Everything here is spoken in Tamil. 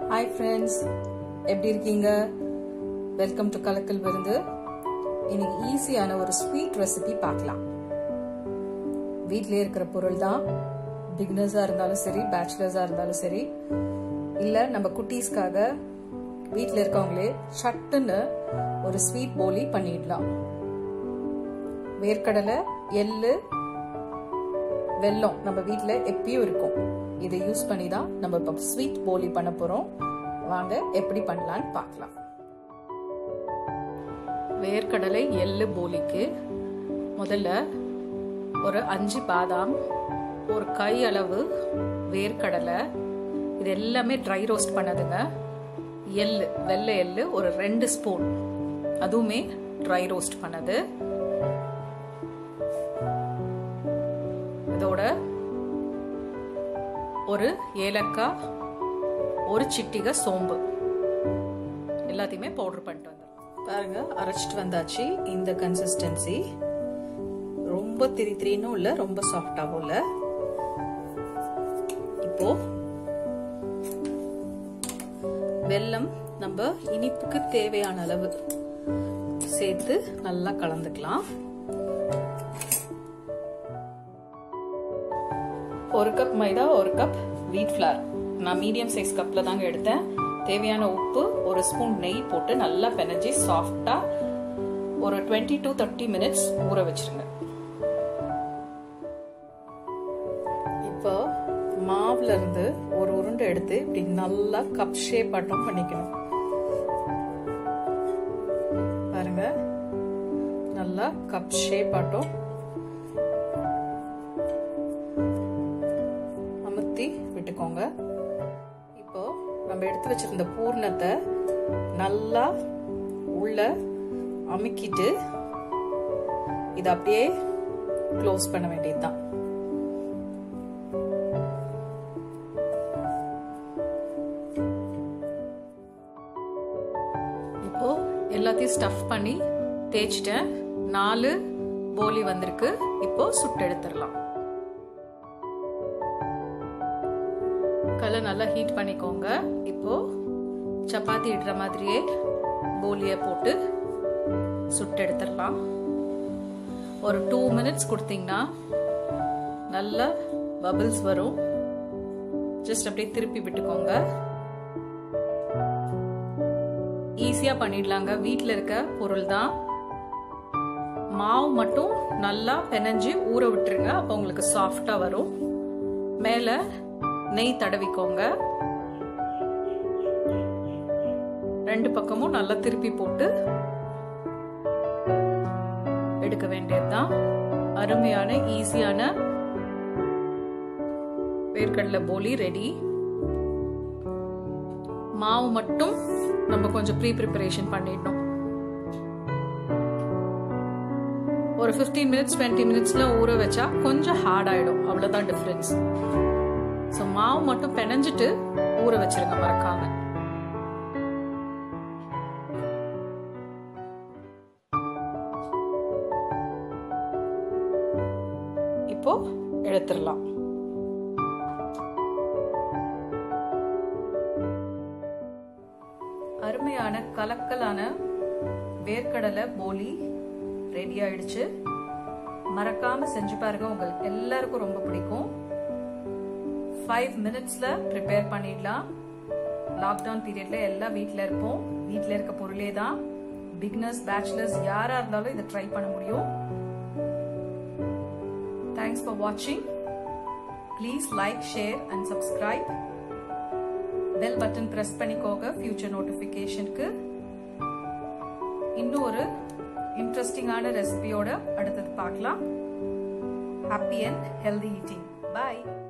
ஹாய் ஃப்ரெண்ட்ஸ் எப்படி இருக்கீங்க வெல்கம் டு கலக்கல் விருந்து இன்னைக்கு ஈஸியான ஒரு ஸ்வீட் ரெசிபி பார்க்கலாம் வீட்டிலே இருக்கிற பொருள் தான் பிகினர்ஸாக இருந்தாலும் சரி பேச்சுலர்ஸாக இருந்தாலும் சரி இல்லை நம்ம குட்டீஸ்க்காக வீட்டில் இருக்கவங்களே சட்டுன்னு ஒரு ஸ்வீட் போலி பண்ணிடலாம் வேர்க்கடலை எள்ளு வெல்லம் நம்ம வீட்டில் எப்பயும் இருக்கும் இதை யூஸ் பண்ணி தான் நம்ம இப்போ ஸ்வீட் போலி பண்ண போகிறோம் வாங்க எப்படி பண்ணலான்னு பார்க்கலாம் வேர்க்கடலை எள்ளு போலிக்கு முதல்ல ஒரு அஞ்சு பாதாம் ஒரு கை அளவு வேர்க்கடலை இது எல்லாமே ட்ரை ரோஸ்ட் பண்ணதுங்க எள்ளு வெள்ளை எள்ளு ஒரு ரெண்டு ஸ்பூன் அதுவுமே ட்ரை ரோஸ்ட் பண்ணது இதோட ஒரு ஏலக்காய் ஒரு சிட்டிகை சோம்பு எல்லாத்தையுமே பவுடர் பண்ணிட்டு வந்துடும் பாருங்க அரைச்சிட்டு வந்தாச்சு இந்த கன்சிஸ்டன்சி ரொம்ப திரி திரினும் இல்லை ரொம்ப சாஃப்டாகவும் இல்லை இப்போ வெல்லம் நம்ம இனிப்புக்கு தேவையான அளவு சேர்த்து நல்லா கலந்துக்கலாம் ஒரு கப் மைதா ஒரு கப் வீட் ஃப்ளார் நான் மீடியம் சைஸ் கப்பில் தாங்க எடுத்தேன் தேவையான உப்பு ஒரு ஸ்பூன் நெய் போட்டு நல்லா பெனஞ்சி சாஃப்டாக ஒரு டுவெண்ட்டி டு தேர்ட்டி மினிட்ஸ் ஊற வச்சிருங்க இப்போ மாவுல இருந்து ஒரு உருண்டை எடுத்து இப்படி நல்லா கப் ஷேப் ஆட்டம் பண்ணிக்கணும் பாருங்க நல்லா கப் ஷேப் ஆட்டம் அமுத்தி விட்டுக்கோங்க இப்போ நம்ம எடுத்து வச்சிருந்த பூர்ணத்தை நல்லா உள்ள அமுக்கிட்டு இதை அப்படியே க்ளோஸ் பண்ண வேண்டியதுதான் இப்போ எல்லாத்தையும் ஸ்டஃப் பண்ணி தேய்ச்சிட்டேன் நாலு போலி வந்திருக்கு இப்போ சுட்டு எடுத்துடலாம் கல்லை நல்லா ஹீட் பண்ணிக்கோங்க இப்போ சப்பாத்தி இடுற மாதிரியே போலியை போட்டு சுட்டு எடுத்துடலாம் ஒரு டூ மினிட்ஸ் கொடுத்தீங்கன்னா நல்லா பபிள்ஸ் வரும் ஜஸ்ட் அப்படியே திருப்பி விட்டுக்கோங்க ஈஸியா பண்ணிடலாங்க வீட்டில் இருக்க பொருள் தான் மாவு மட்டும் நல்லா பெனஞ்சு ஊற விட்டுருங்க அப்போ உங்களுக்கு சாஃப்டா வரும் மேலே நெய் தடவிக்கோங்க ரெண்டு பக்கமும் நல்லா திருப்பி போட்டு எடுக்க வேண்டியதுதான் அருமையான ஈஸியான வேர்க்கடலை போலி ரெடி மாவு மட்டும் நம்ம கொஞ்சம் ப்ரீ ப்ரிப்பரேஷன் பண்ணிடணும் ஒரு ஃபிஃப்டீன் மினிட்ஸ் டுவெண்ட்டி மினிட்ஸ்ல ஊற வச்சா கொஞ்சம் ஹார்ட் ஆயிடும் அவ்வளவுதான் டிஃபரன்ஸ் ஸோ மாவு மட்டும் பெனஞ்சிட்டு ஊற வச்சிருங்க மறக்காம இப்போ எடுத்துடலாம் அருமையான கலக்கலான வேர்க்கடலை போலி ரெடி ஆயிடுச்சு மறக்காம செஞ்சு பாருங்க உங்களுக்கு எல்லாருக்கும் ரொம்ப பிடிக்கும் ஃபைவ் மினிட்ஸ்ல ப்ரிப்பேர் பண்ணிடலாம் லாக்டவுன் பீரியட்ல எல்லாம் வீட்டில் இருப்போம் வீட்டில் இருக்க பொருளே தான் பிகினர்ஸ் பேச்சுலர்ஸ் யாரா இருந்தாலும் இதை ட்ரை பண்ண முடியும் தேங்க்ஸ் ஃபார் வாட்சிங் please like share and subscribe bell button press பண்ணிக்கோங்க ஃபியூச்சர் நோட்டிஃபிகேஷனுக்கு இன்னும் ஒரு இன்ட்ரெஸ்டிங்கான ரெசிபியோட அடுத்தது பார்க்கலாம் happy and healthy eating bye